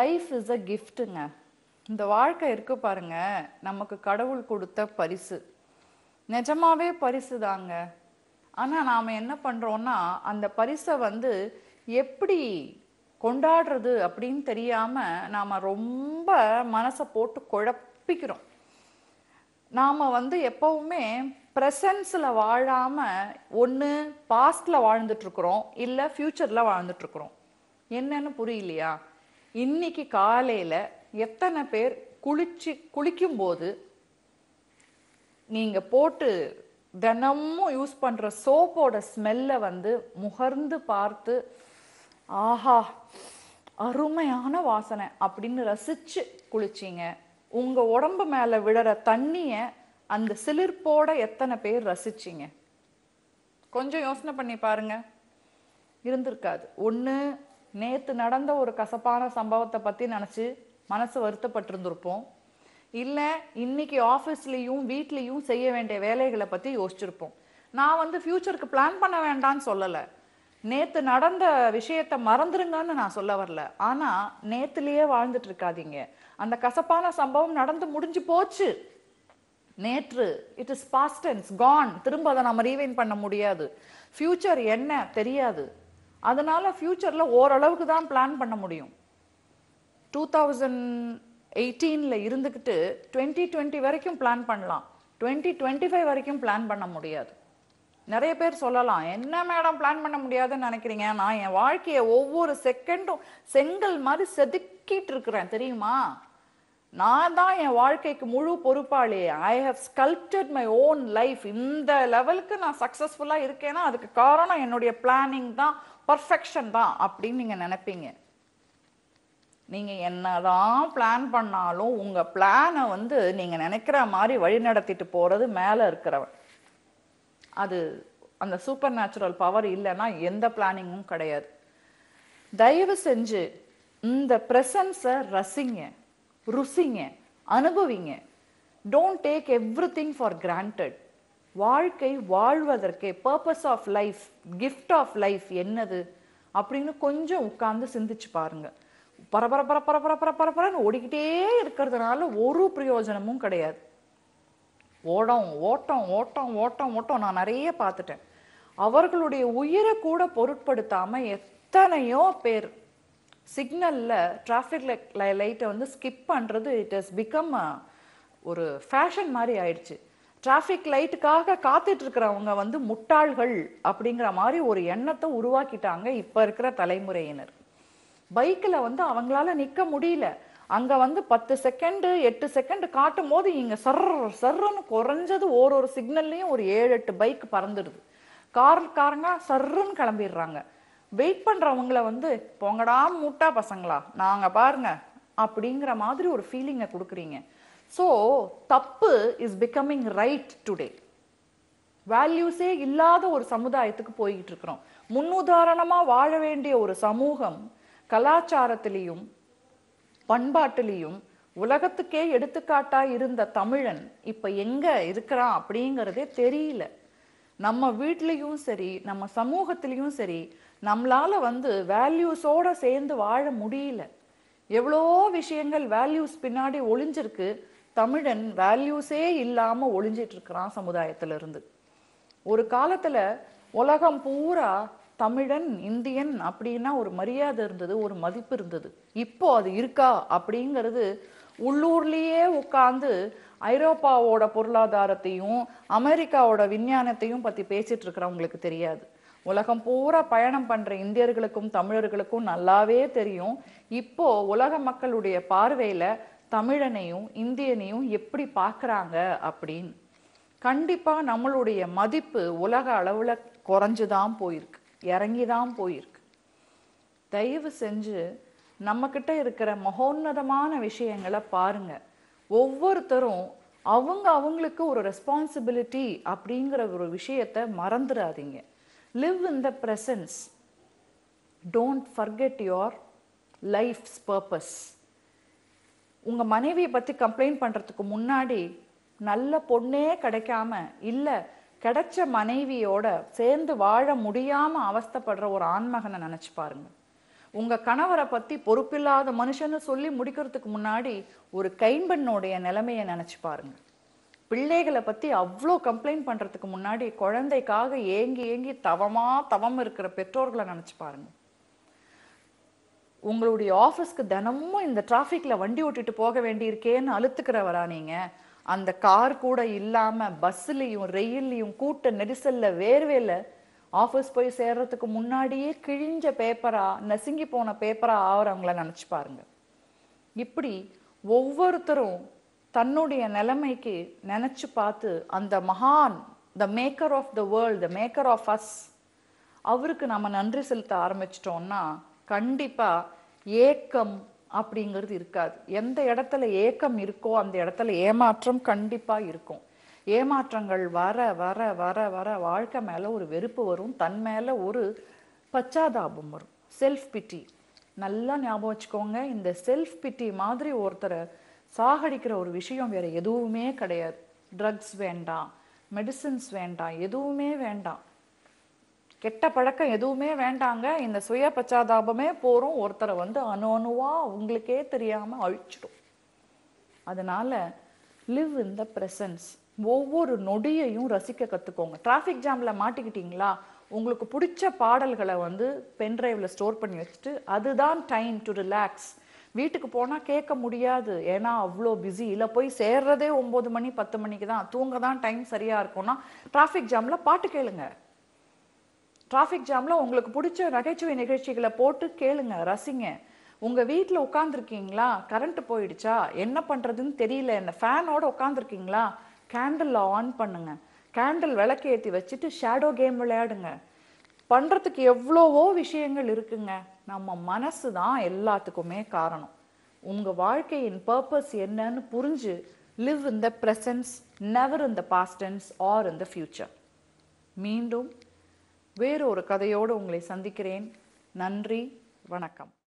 life is a கிஃப்ட்டுங்க இந்த வாழ்க்கை இருக்கு பாருங்க நமக்கு கடவுள் கொடுத்த பரிசு நிஜமாவே பரிசு தாங்க ஆனா நாம என்ன பண்றோம்னா அந்த பரிசை வந்து எப்படி கொண்டாடுறது அப்படின்னு தெரியாம நாம ரொம்ப மனசை போட்டு குழப்பிக்கிறோம் நாம வந்து எப்பவுமே ப்ரெசன்ஸில் வாழாம ஒன்று பாஸ்டில் வாழ்ந்துட்டு இருக்கிறோம் இல்லை ஃப்யூச்சரில் வாழ்ந்துட்டு இருக்கிறோம் என்னன்னு புரியலையா இன்னைக்கு காலையில் எத்தனை பேர் குளிச்சு குளிக்கும்போது நீங்க போட்டு தினமும் யூஸ் பண்ற சோப்போட ஸ்மெல்லை வந்து முகர்ந்து பார்த்து ஆஹா அருமையான வாசனை அப்படின்னு ரசிச்சு குளிச்சீங்க உங்க உடம்பு மேல விழற தண்ணிய அந்த சிலிர்ப்போட எத்தனை பேர் ரசிச்சீங்க கொஞ்சம் யோசனை பண்ணி பாருங்க இருந்திருக்காது ஒண்ணு நேத்து நடந்த ஒரு கசப்பான சம்பவத்தை பத்தி நினைச்சு மனசு வருத்தப்பட்டிருந்திருப்போம் இல்ல இன்னைக்கு ஆஃபீஸ்லயும் வீட்லயும் செய்ய வேண்டிய வேலைகளை பத்தி யோசிச்சிருப்போம் நான் வந்து ஃபியூச்சருக்கு பிளான் பண்ண வேண்டாம்னு சொல்லல நேத்து நடந்த விஷயத்த மறந்துருங்கன்னு நான் சொல்ல வரல ஆனா நேத்துலயே வாழ்ந்துட்டு இருக்காதீங்க அந்த கசப்பான சம்பவம் நடந்து முடிஞ்சு போச்சு நேற்று it is past tense gone திரும்ப அதை நம்ம ரீவைன் பண்ண முடியாது ஃபியூச்சர் என்ன தெரியாது அதனால ஃபியூச்சர்ல ஓரளவுக்கு தான் பிளான் பண்ண முடியும் டூ தௌசண்ட் எயிட்டீனில் இருந்துக்கிட்டு டுவெண்ட்டி டுவெண்ட்டி வரைக்கும் பிளான் பண்ணலாம் டுவெண்ட்டி டுவெண்ட்டி ஃபைவ் வரைக்கும் பிளான் பண்ண முடியாது நிறைய பேர் சொல்லலாம் என்ன மேடம் பிளான் பண்ண முடியாதுன்னு நினைக்கிறீங்க நான் என் வாழ்க்கையை ஒவ்வொரு செகண்டும் செங்கல் மாதிரி செதுக்கிட்டு இருக்கிறேன் தெரியுமா நான் தான் என் வாழ்க்கைக்கு முழு பொறுப்பாளி I have sculpted my own life இந்த லெவலுக்கு நான் சக்ஸஸ்ஃபுல்லாக இருக்கேன்னா அதுக்கு காரணம் என்னுடைய பிளானிங் தான் பர்ஃபெக்ஷன் தான் அப்படின்னு நீங்கள் நினைப்பீங்க நீங்க என்னதான் பிளான் பண்ணாலும் உங்க பிளானை வந்து நீங்க நினைக்கிற மாதிரி வழி நடத்திட்டு போறது மேல இருக்கிறவன் அது அந்த சூப்பர் நேச்சுரல் பவர் இல்லைன்னா எந்த பிளானிங்கும் கிடையாது தயவு செஞ்சு இந்த ப்ரெசன்ஸை ரசிங்க ருசிங்க அனுபவிங்க don't take everything for granted வாழ்க்கை வாழ்வதற்கே purpose of life gift of life என்னது அப்படின்னு கொஞ்சம் உட்கார்ந்து சிந்திச்சு பாருங்க பரபர பர பர பர பர பரபரன்னு ஓடிக்கிட்டே இருக்கிறதுனால ஒரு பிரயோஜனமும் கிடையாது ஓடம் ஓட்டம் ஓட்டம் ஓட்டம் ஓட்டம் நான் நிறைய பார்த்துட்டேன் அவர்களுடைய உயிரை கூட பொருட்படுத்தாம எத்தனையோ பேர் சிக்னல்ல டிராஃபிக் லைட்டை வந்து ஸ்கிப் பண்றது இட் ஹஸ் பிகம் ஒரு ஃபேஷன் மாதிரி ஆயிடுச்சு டிராஃபிக் லைட்டுக்காக காத்துட்டு இருக்கிறவங்க வந்து முட்டாள்கள் அப்படிங்கிற மாதிரி ஒரு எண்ணத்தை உருவாக்கிட்டாங்க இப்ப இருக்கிற தலைமுறையினர் பைக்கில் வந்து அவங்களால நிக்க முடியல அங்க வந்து பத்து செகண்ட் எட்டு செகண்ட் காட்டும் போது இங்க சர் சர்ன்னு குறைஞ்சது ஒரு ஒரு சிக்னல்லையும் ஒரு ஏழு எட்டு பைக் பறந்துடுது கார்காரங்க சர்ன்னு கிளம்பிடுறாங்க வெயிட் பண்றவங்கள வந்து போங்கடா முட்டா பசங்களா நாங்க பாருங்க அப்படிங்கிற மாதிரி ஒரு ஃபீலிங்கை கொடுக்குறீங்க ஸோ தப்பு இஸ் பிகமிங் ரைட் டுடே வேல்யூஸே இல்லாத ஒரு சமுதாயத்துக்கு போய்கிட்டு இருக்கிறோம் முன்னுதாரணமா வாழ வேண்டிய ஒரு சமூகம் கலாச்சாரத்திலையும் பண்பாட்டிலையும் உலகத்துக்கே எடுத்துக்காட்டா இருந்த தமிழன் இப்ப எங்க இருக்கிறான் அப்படிங்கறதே தெரியல நம்ம வீட்லயும் சரி நம்ம சமூகத்திலயும் சரி நம்மளால வந்து வேல்யூஸோட சேர்ந்து வாழ முடியல எவ்வளோ விஷயங்கள் வேல்யூஸ் பின்னாடி ஒளிஞ்சிருக்கு தமிழன் வேல்யூஸே இல்லாம ஒளிஞ்சிட்டு இருக்கிறான் சமுதாயத்துல இருந்து ஒரு காலத்துல உலகம் பூரா தமிழன் இந்தியன் அப்படின்னா ஒரு மரியாதை இருந்தது ஒரு மதிப்பு இருந்தது இப்போ அது இருக்கா அப்படிங்கிறது உள்ளூர்லயே உட்கார்ந்து ஐரோப்பாவோட பொருளாதாரத்தையும் அமெரிக்காவோட விஞ்ஞானத்தையும் பத்தி பேசிட்டு இருக்கிறவங்களுக்கு தெரியாது உலகம் பூரா பயணம் பண்ற இந்தியர்களுக்கும் தமிழர்களுக்கும் நல்லாவே தெரியும் இப்போ உலக மக்களுடைய பார்வையில தமிழனையும் இந்தியனையும் எப்படி பார்க்கறாங்க அப்படின்னு கண்டிப்பா நம்மளுடைய மதிப்பு உலக அளவுல குறைஞ்சுதான் போயிருக்கு இறங்கிதான் போயிருக்கு தயவு செஞ்சு நம்ம கிட்ட இருக்கிற மகோன்னதமான விஷயங்களை பாருங்க ஒவ்வொருத்தரும் அவங்க அவங்களுக்கு ஒரு ரெஸ்பான்சிபிலிட்டி அப்படிங்கிற ஒரு விஷயத்தை மறந்துடாதீங்க live in the presence don't forget your life's purpose உங்க மனைவியை பத்தி கம்ப்ளைண்ட் பண்றதுக்கு முன்னாடி நல்ல பொண்ணே கிடைக்காம இல்ல கிடைச்ச மனைவியோட சேர்ந்து வாழ முடியாம அவஸ்தைப்படுற ஒரு ஆண்மகனை நினைச்சு பாருங்க உங்க கணவரை பத்தி பொறுப்பில்லாத மனுஷன்னு சொல்லி முடிக்கிறதுக்கு முன்னாடி ஒரு கைம்பெண்ணுடைய நிலைமையை நினைச்சு பாருங்க பிள்ளைகளை பத்தி அவ்வளோ கம்ப்ளைண்ட் பண்றதுக்கு முன்னாடி குழந்தைக்காக ஏங்கி ஏங்கி தவமா தவம் இருக்கிற பெற்றோர்களை நினைச்சு பாருங்க உங்களுடைய ஆஃபீஸ்க்கு தினமும் இந்த டிராஃபிக்ல வண்டி ஓட்டிட்டு போக வேண்டியிருக்கேன்னு அழுத்துக்கிறவரா நீங்க அந்த கார் கூட இல்லாம பஸ்லயும் ரெயில்லையும் கூட்ட நெரிசல்ல வேர்வேல ஆஃபீஸ் போய் சேர்றதுக்கு முன்னாடியே கிழிஞ்ச பேப்பரா நசுங்கி போன பேப்பரா ஆகிறவங்கள நினைச்சு பாருங்க இப்படி ஒவ்வொருத்தரும் தன்னுடைய நிலைமைக்கு நினைச்சு பார்த்து அந்த மகான் the maker of the world the maker of us அவருக்கு நம்ம நன்றி செலுத்த ஆரம்பிச்சிட்டோம்னா கண்டிப்பா ஏக்கம் அப்படிங்கிறது இருக்காது எந்த இடத்துல ஏக்கம் இருக்கோ அந்த இடத்துல ஏமாற்றம் கண்டிப்பா இருக்கும் ஏமாற்றங்கள் வர வர வர வர வாழ்க்கை மேல ஒரு வெறுப்பு வரும் தன் மேல ஒரு பச்சாதாபம் வரும் செல்ஃப் பிட்டி நல்லா ஞாபகம் வச்சுக்கோங்க இந்த செல்ஃப் பிட்டி மாதிரி ஒருத்தரை சாகடிக்கிற ஒரு விஷயம் வேற எதுவுமே கிடையாது ட்ரக்ஸ் வேண்டாம் மெடிசின்ஸ் வேண்டாம் எதுவுமே வேண்டாம் கெட்ட பழக்கம் எதுவுமே வேண்டாங்க இந்த சுய பச்சாதாபமே போறோம் ஒருத்தரை வந்து அணு அணுவா உங்களுக்கே தெரியாம அழிச்சிடும் அதனால லிவ் இன் த பிரசன்ஸ் ஒவ்வொரு நொடியையும் ரசிக்க கத்துக்கோங்க டிராஃபிக் ஜாம்ல மாட்டிக்கிட்டீங்களா உங்களுக்கு பிடிச்ச பாடல்களை வந்து பென்ட்ரைவ்ல ஸ்டோர் பண்ணி வச்சுட்டு அதுதான் டைம் டு ரிலாக்ஸ் வீட்டுக்கு போனா கேட்க முடியாது ஏன்னா அவ்வளோ பிஸி இல்லை போய் சேர்றதே ஒன்பது மணி பத்து மணிக்கு தான் தூங்க தான் டைம் சரியா இருக்கும்னா டிராஃபிக் ஜாம்ல பாட்டு கேளுங்க டிராஃபிக் ஜாம்ல உங்களுக்கு பிடிச்ச நகைச்சுவை நிகழ்ச்சிகளை போட்டு கேளுங்க ரசிங்க உங்க வீட்ல உட்காந்துருக்கீங்களா கரண்ட் போயிடுச்சா என்ன பண்றதுன்னு தெரியல இந்த ஃபேனோட உட்காந்துருக்கீங்களா கேண்டில் ஆன் பண்ணுங்க கேண்டில் விளக்கு ஏத்தி வச்சுட்டு ஷேடோ கேம் விளையாடுங்க பண்றதுக்கு எவ்வளவோ விஷயங்கள் இருக்குங்க நம்ம மனசு தான் எல்லாத்துக்குமே காரணம் உங்க வாழ்க்கையின் பர்பஸ் என்னன்னு புரிஞ்சு live in the presence never in the past tense or in the future மீண்டும் வேறொரு கதையோடு உங்களை சந்திக்கிறேன் நன்றி வணக்கம்